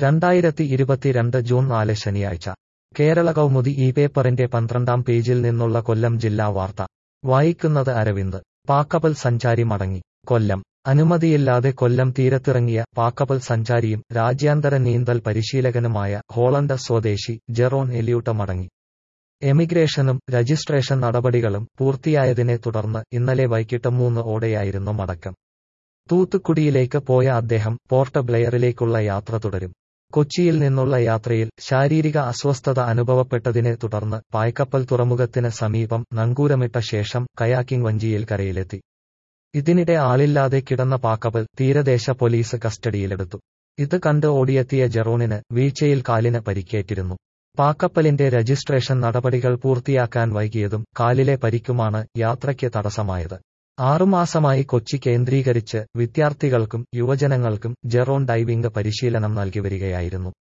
രണ്ടായിരത്തി ഇരുപത്തിരണ്ട് ജൂൺ നാല് ശനിയാഴ്ച കേരള കൗമുദി ഈ പേപ്പറിന്റെ പന്ത്രണ്ടാം പേജിൽ നിന്നുള്ള കൊല്ലം ജില്ലാ വാർത്ത വായിക്കുന്നത് അരവിന്ദ് പാക്കപ്പൽ സഞ്ചാരി മടങ്ങി കൊല്ലം അനുമതിയില്ലാതെ കൊല്ലം തീരത്തിറങ്ങിയ പാക്കപ്പൽ സഞ്ചാരിയും രാജ്യാന്തര നീന്തൽ പരിശീലകനുമായ ഹോളണ്ട് സ്വദേശി ജെറോൺ എലിയൂട്ട മടങ്ങി എമിഗ്രേഷനും രജിസ്ട്രേഷൻ നടപടികളും പൂർത്തിയായതിനെ തുടർന്ന് ഇന്നലെ വൈകിട്ട് മൂന്ന് ഓടെയായിരുന്നു മടക്കം തൂത്തുക്കുടിയിലേക്ക് പോയ അദ്ദേഹം പോർട്ട് ബ്ലെയറിലേക്കുള്ള യാത്ര തുടരും കൊച്ചിയിൽ നിന്നുള്ള യാത്രയിൽ ശാരീരിക അസ്വസ്ഥത അനുഭവപ്പെട്ടതിനെ തുടർന്ന് പായ്ക്കപ്പൽ തുറമുഖത്തിന് സമീപം നങ്കൂരമിട്ട ശേഷം കയാക്കിംഗ് വഞ്ചിയിൽ കരയിലെത്തി ഇതിനിടെ ആളില്ലാതെ കിടന്ന പാക്കപ്പൽ തീരദേശ പോലീസ് കസ്റ്റഡിയിലെടുത്തു ഇത് കണ്ട് ഓടിയെത്തിയ ജെറോണിന് വീഴ്ചയിൽ കാലിന് പരിക്കേറ്റിരുന്നു പാക്കപ്പലിന്റെ രജിസ്ട്രേഷൻ നടപടികൾ പൂർത്തിയാക്കാൻ വൈകിയതും കാലിലെ പരിക്കുമാണ് യാത്രയ്ക്ക് തടസ്സമായത് ആറുമാസമായി കൊച്ചി കേന്ദ്രീകരിച്ച് വിദ്യാർത്ഥികൾക്കും യുവജനങ്ങൾക്കും ജെറോൺ ഡൈവിംഗ് പരിശീലനം നൽകി വരികയായിരുന്നു